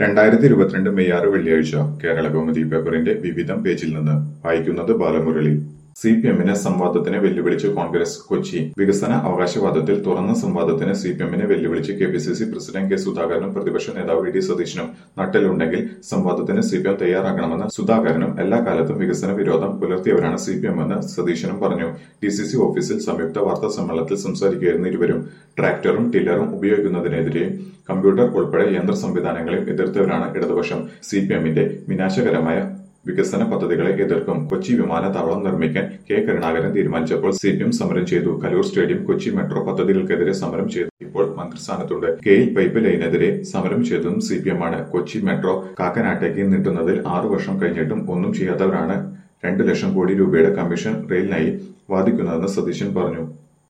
രണ്ടായിരത്തി ഇരുപത്തിരണ്ട് മെയ് ആറ് വെള്ളിയാഴ്ച കേരള കൗമുദി പേപ്പറിന്റെ വിവിധം പേജിൽ നിന്ന് വായിക്കുന്നത് ബാലമുരളി സി പി എമ്മിനെ സംവാദത്തിന് വെല്ലുവിളിച്ച് കോൺഗ്രസ് കൊച്ചി വികസന അവകാശവാദത്തിൽ തുറന്ന സംവാദത്തിന് സി പി എമ്മിനെ വെല്ലുവിളിച്ച് K P C C president K സുധാകരനും പ്രതിപക്ഷ നേതാവ് വി ഡി സതീശനും നട്ടലുണ്ടെങ്കിൽ സംവാദത്തിന് സി പി എം തയ്യാറാകണമെന്ന് സുധാകരനും എല്ലാ കാലത്തും വികസന വിരോധം പുലർത്തിയവരാണ് സി പി എം എന്ന് സതീശനും പറഞ്ഞു ഡി സി സി ഓഫീസിൽ സംയുക്ത വാർത്താ സമ്മേളനത്തിൽ സംസാരിക്കുകയായിരുന്നു ഇരുവരും ട്രാക്ടറും ടില്ലറും ഉപയോഗിക്കുന്നതിനെതിരെയും കമ്പ്യൂട്ടർ ഉൾപ്പെടെ യന്ത്ര സംവിധാനങ്ങളെയും എതിർത്തവരാണ് ഇടതുപക്ഷം സി പി എമ്മിന്റെ വിനാശകരമായ വികസന പദ്ധതികളെ എതിർക്കും കൊച്ചി വിമാനത്താവളം നിർമ്മിക്കാൻ കെ കരുണാകരൻ തീരുമാനിച്ചപ്പോൾ സി പി എം സമരം ചെയ്തു കലൂർ സ്റ്റേഡിയം കൊച്ചി മെട്രോ പദ്ധതികൾക്കെതിരെ സമരം ചെയ്തു ഇപ്പോൾ മന്ത്രിസ്ഥാനത്തുണ്ട് കെയിൽ പൈപ്പ് ലൈനെതിരെ സമരം ചെയ്തതും സി പി എം ആണ് കൊച്ചി മെട്രോ കാക്കനാട്ടേക്ക് നീട്ടുന്നതിൽ ആറു വർഷം കഴിഞ്ഞിട്ടും ഒന്നും ചെയ്യാത്തവരാണ് രണ്ടു ലക്ഷം കോടി രൂപയുടെ കമ്മീഷൻ റെയിലിനായി വാദിക്കുന്നതെന്ന് സതീശൻ പറഞ്ഞു